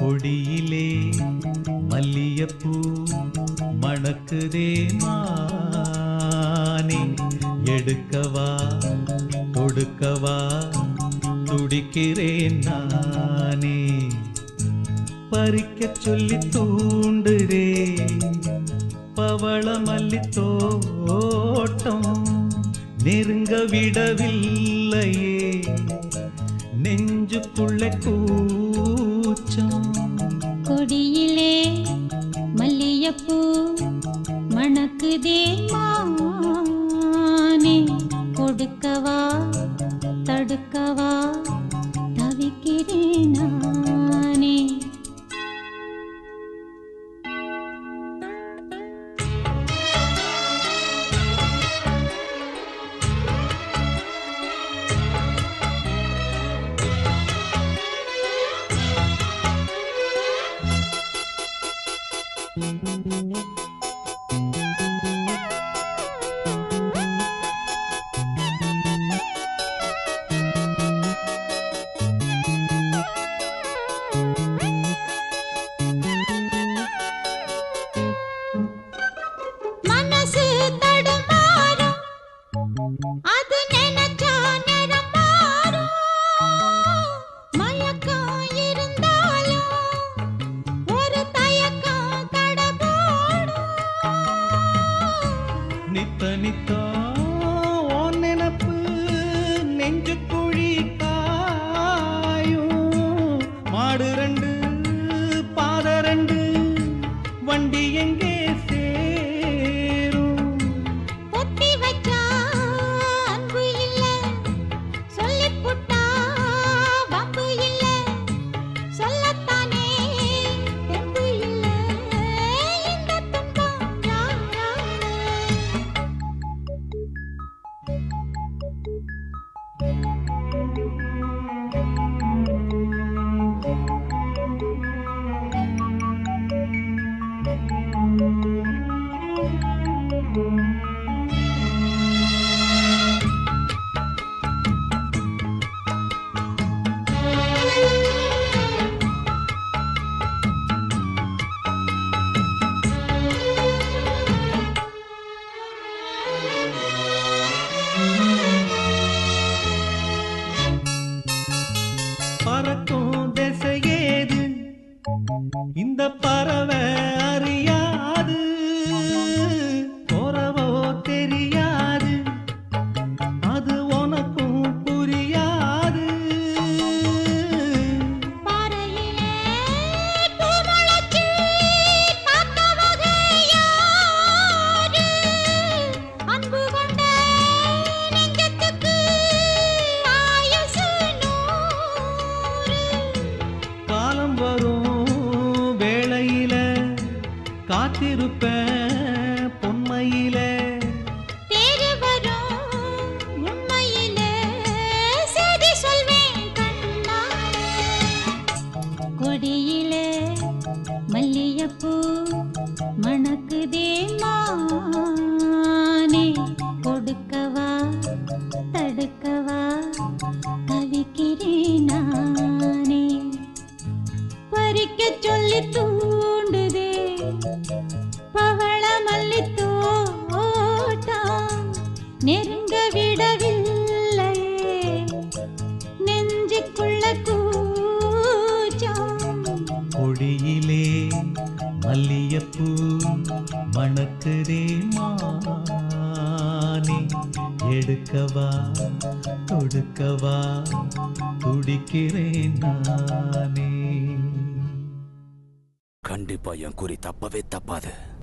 கொடியிலே மல்லியப்பூ மணக்குதே மானே எடுக்கவா கொடுக்கவா துடிக்கிறேன் நானே பறிக்கச் சொல்லி தூண்டுதே பவள மல்லி தோட்டம் நெருங்க விடவில்லையே நெஞ்சுக்குள்ள கூச்சம் கொடியிலே மல்லியப்பூ மணக்குதே மானே கொடுக்கவா தடுக்கவா தவிக்கிறேன் நானே மனசு தடுமாறும் அது நினைச்சா நேரம் மாறும் மயக்கம் இருந்தாலும் ஒரு தயக்கம் தடபோடும் நித்த நித்தா உன் நினப்பு நெஞ்சு குழி காயும் மாடு ரெண்டு பாத ரெண்டு வண்டி எங்கே சேரும் பொத்தி வச்சா அன்பு இல்ல சொல்லிப் புட்டா வம்பு இல்ல சொல்லத்தானே தெம்பு இல்ல இந்த துன்பம் யாரால பறக்கும் திசையேது இந்த பறவை அறியாது போறவோ தெரியாது அது உனக்கும் புரியாது பாறையிலே பூ முளைச்சு பார்த்த வகை யாரு? அன்பு கொண்ட நெஞ்சத்துக்கு ஆயுசு நூறு. காலம் வரும் வேளையில காத்திருப்பேன் பொன்மையில தேடி வரும் உண்மையிலே செய்தி சொல்வேன் கண்ணாலே. கொடியிலே மல்லியப்பூ மணக்குதே மானே கொடுக்கவா தடுக்கவா தவிக்கிறேன் நானே பறிக்க சொல்லி தூண்டுதே பவள மல்லி தோட்டம் நெருங்க விடவில்லையே நெஞ்சுக்குள்ள கூச்சம் கொடியிலே மல்லியப்பூ மணக்குதே மானே எடுக்கவா கொடுக்கவா துடிக்கிறேன் நானே கண்டிப்பா என் குறி தப்பவே தப்பாது